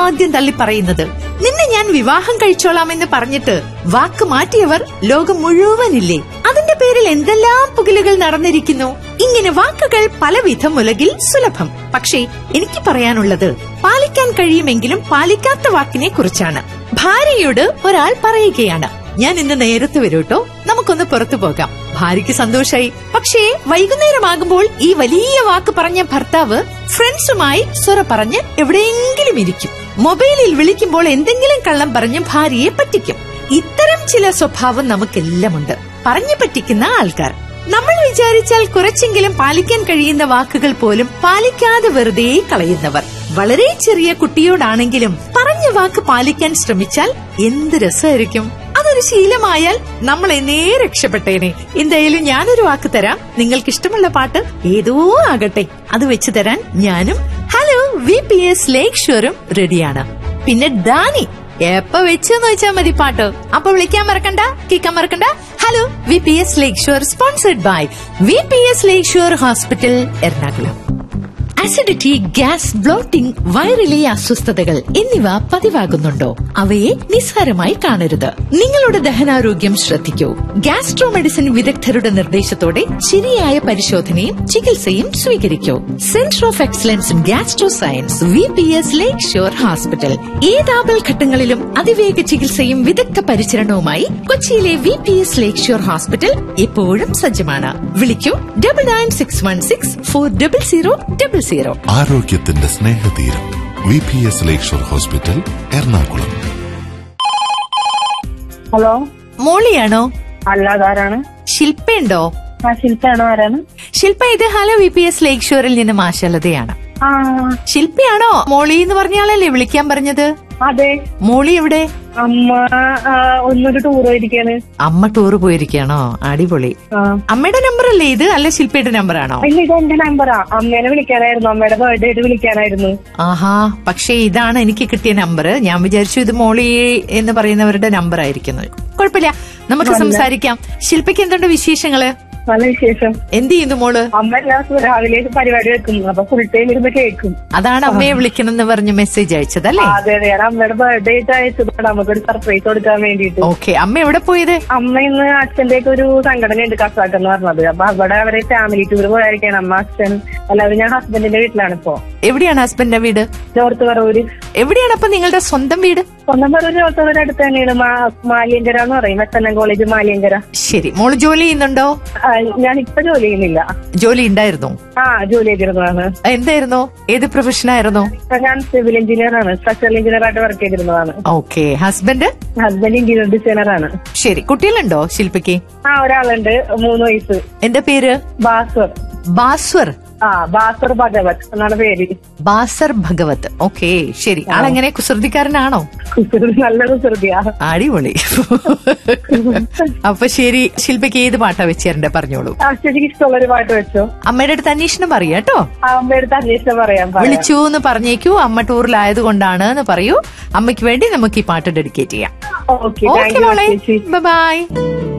ആദ്യം തള്ളി പറയുന്നത് നിന്നെ ഞാൻ വിവാഹം കഴിച്ചോളാമെന്ന് പറഞ്ഞിട്ട് വാക്ക് മാറ്റിയവർ ലോകം മുഴുവനില്ലേ അതിന്റെ പേരിൽ എന്തെല്ലാം പുകിലുകൾ നടന്നിരിക്കുന്നു ഇങ്ങനെ വാക്കുകൾ പലവിധം ഉലകിൽ സുലഭം പക്ഷേ എനിക്ക് പറയാനുള്ളത് പാലിക്കാൻ കഴിയുമെങ്കിലും പാലിക്കാത്ത വാക്കിനെ കുറിച്ചാണ് ഭാര്യയോട് ഒരാൾ പറയുകയാണ് ഞാൻ ഇന്ന് നേരത്തെ വരൂട്ടോ നമുക്കൊന്ന് പുറത്തു പോകാം ഭാര്യയ്ക്ക് സന്തോഷായി പക്ഷേ വൈകുന്നേരമാകുമ്പോൾ ഈ വലിയ വാക്ക് പറഞ്ഞ ഭർത്താവ് ഫ്രണ്ട്സുമായി സ്വറ പറഞ്ഞ് എവിടെയെങ്കിലും ഇരിക്കും മൊബൈലിൽ വിളിക്കുമ്പോൾ എന്തെങ്കിലും കള്ളം പറഞ്ഞ് ഭാര്യയെ പറ്റിക്കും ഇത്തരം ചില സ്വഭാവം നമുക്കെല്ലാമുണ്ട് പറഞ്ഞു പറ്റിക്കുന്ന ആൾക്കാർ നമ്മൾ വിചാരിച്ചാൽ കുറച്ചെങ്കിലും പാലിക്കാൻ കഴിയുന്ന വാക്കുകൾ പോലും പാലിക്കാതെ വെറുതെ കളയുന്നവർ വളരെ ചെറിയ കുട്ടിയോടാണെങ്കിലും പറഞ്ഞ വാക്ക് പാലിക്കാൻ ശ്രമിച്ചാൽ എന്ത് രസമായിരിക്കും അതൊരു ശീലമായാൽ നമ്മൾ എന്നേ രക്ഷപ്പെട്ടേനെ എന്തായാലും ഞാനൊരു വാക്ക് തരാം നിങ്ങൾക്ക് ഇഷ്ടമുള്ള പാട്ട് ഏതോ ആകട്ടെ അത് വെച്ച് തരാൻ ഞാനും hello V P S lake ഷുവറും റെഡിയാണ് പിന്നെ ഡാനി എപ്പ വെച്ചെന്ന് വെച്ചാൽ മതി പാട്ട് അപ്പൊ വിളിക്കാൻ മറക്കണ്ട കേൾക്കാൻ മറക്കണ്ട hello V P S Lakeshore sponsored by V P S Lakeshore hospital Ernakulam acidity gas bloating വയറിലെ അസ്വസ്ഥതകൾ എന്നിവ പതിവാകുന്നുണ്ടോ അവയെ നിസ്സാരമായി കാണരുത് നിങ്ങളുടെ ദഹനാരോഗ്യം ശ്രദ്ധിക്കൂ ഗ്യാസ്ട്രോ മെഡിസിൻ വിദഗ്ധരുടെ നിർദ്ദേശത്തോടെ ശരിയായ പരിശോധനയും ചികിത്സയും സ്വീകരിക്കൂ centre of excellence in gastro science V P S Lakeshore hospital ഏതാപൽ ഘട്ടങ്ങളിലും അതിവേഗ ചികിത്സയും വിദഗ്ധ പരിചരണവുമായി കൊച്ചിയിലെ V P S Lakeshore hospital എപ്പോഴും സജ്ജമാണ് വിളിക്കൂ double nine six one six four double zero double zero ആരോഗ്യത്തിന്റെ സ്നേഹതീരം V P S Lakeshore hospital Ernakulam hello മോളിയാണോ അല്ലാതാരാണ് ശില്പയുണ്ടോ ആ ശില്പാണോ ആരാണ് ശില്പ ഇത് hello V P S lake ഷോറിൽ നിന്ന് മാഷലതയാണ് ആ ശില്പയാണോ മോളി എന്ന് പറഞ്ഞാളല്ലേ വിളിക്കാൻ പറഞ്ഞത് അതെ മോളി എവിടെ അമ്മ ആ, ഒന്നൊരു ടൂർ പോയിരിക്കാണ് അമ്മ ടൂറ് പോയിരിക്കാണോ അടിപൊളി ആ അമ്മയുടെ നമ്പർ അല്ലേ ഇത് അല്ല ശില്പയുടെ നമ്പർ ആണോ ഇല്ല ഇത് എന്റെ നമ്പറാ അമ്മേനെ വിളിക്കാനായിരുന്നു അമ്മയുടെ ബർത്ത്ഡേ ആയിട്ട് വിളിക്കാനായിരുന്നു ആഹാ പക്ഷേ ഇതാണ് എനിക്ക് കിട്ടിയ നമ്പർ ഞാൻ വിചാരിച്ചു ഇത് മോളി എന്ന് പറയുന്നവരുടെ നമ്പർ ആയിരിക്കുന്നു കുഴപ്പമില്ല നമുക്ക് സംസാരിക്കാം ശില്പയ്ക്ക് എന്തുണ്ട് വിശേഷങ്ങള് നല്ല വിശേഷം എന്ത് ചെയ്യുന്നു മോള് അമ്മ എല്ലാ ദിവസവും രാവിലെ പരിപാടി വെക്കും അപ്പൊ ഫുൾ ടൈം ഇരുന്ന് കേൾക്കും അതാണ് അമ്മയെ വിളിക്കണം എന്ന് പറഞ്ഞ് മെസ്സേജ് അയച്ചതല്ലേ ആ, അതെ അതെ ഞാൻ അമ്മയുടെ ബർത്ത്ഡേ ആയിട്ട് അയച്ചതാണ് നമുക്കൊരു സർപ്രൈസ് കൊടുക്കാൻ വേണ്ടിയിട്ട് ഓക്കെ അമ്മ എവിടെ പോയത് അമ്മ ഇന്ന് അച്ഛന്റെ ഒക്കെ ഒരു സംഘടനയുണ്ട് കസാക്ക് എന്ന് പറഞ്ഞത് അപ്പൊ അവിടെ അവരെ ഫാമിലി ടൂർ പോയായിരിക്കാണ് അമ്മ അച്ഛൻ എല്ലാവരും ഞാൻ ഹസ്ബൻഡിന്റെ വീട്ടിലാണ് ഇപ്പോ എവിടെയാണ് ഹസ്ബൻഡിന്റെ വീട് ചോർത്ത് പറവൂര് എവിടെയാണ് അപ്പൊ നിങ്ങളുടെ സ്വന്തം വീട് സ്വന്തം പറവൂര് ചോർത്ത് പറവൂര് അടുത്ത് തന്നെയാണ് മാ- മാലിയങ്കര എന്ന് പറയും വെത്തനം കോളേജ് മാലിയങ്കര ശരി മോള് ജോലി ചെയ്യുന്നുണ്ടോ ആ, ഞാൻ ഇപ്പൊ ജോലി ചെയ്യുന്നില്ല ജോലി ഉണ്ടായിരുന്നോ ആ ജോലി ചെയ്തിരുന്നതാണ് എന്തായിരുന്നോ ഏത് പ്രൊഫഷൻ ആയിരുന്നോ ഇപ്പൊ ഞാൻ സിവിൽ എഞ്ചിനീയർ ആണ് സ്ട്രക്ചറൽ എഞ്ചിനീയർ ആയിട്ട് വർക്ക് ചെയ്തിരുന്നതാണ് okay husband husband interior designer ആണ് ശരി കുട്ടികളുണ്ടോ ശില്പയ്ക്ക് ആ ഒരാളുണ്ട് മൂന്ന് വയസ്സ് എന്റെ പേര് ബാസർ ബാസ്വർ ആ ബാസർ ഭഗവത് എന്നാണ് പേര് ബാസർ ഭഗവത് ഓക്കെ ശരി ആളെങ്ങനെ കുസൃതിക്കാരനാണോ കുസൃതി നല്ല കുസൃതിയാ അടിപൊളി അപ്പൊ ശരി ശില്പയ്ക്ക് ഏത് പാട്ടാ വെച്ചേരണ്ടേ പറഞ്ഞോളൂ ആ ശരിക്കും ഇഷ്ടമുള്ള ഒരു പാട്ട് വെച്ചോ അമ്മയുടെ അടുത്ത് അന്വേഷണം പറയാ കേട്ടോ ആ അമ്മയുടെ അന്വേഷണം പറയാം പറയാം. വിളിച്ചു എന്ന് പറഞ്ഞേക്കൂ അമ്മ ടൂറിലായത് കൊണ്ടാണ് എന്ന് പറയൂ അമ്മയ്ക്ക് വേണ്ടി നമുക്ക് ഈ പാട്ട് ഡെഡിക്കേറ്റ് ചെയ്യാം ഓക്കെ താങ്ക് ഓക്കെ യു മോളെ ചേച്ചി ബൈ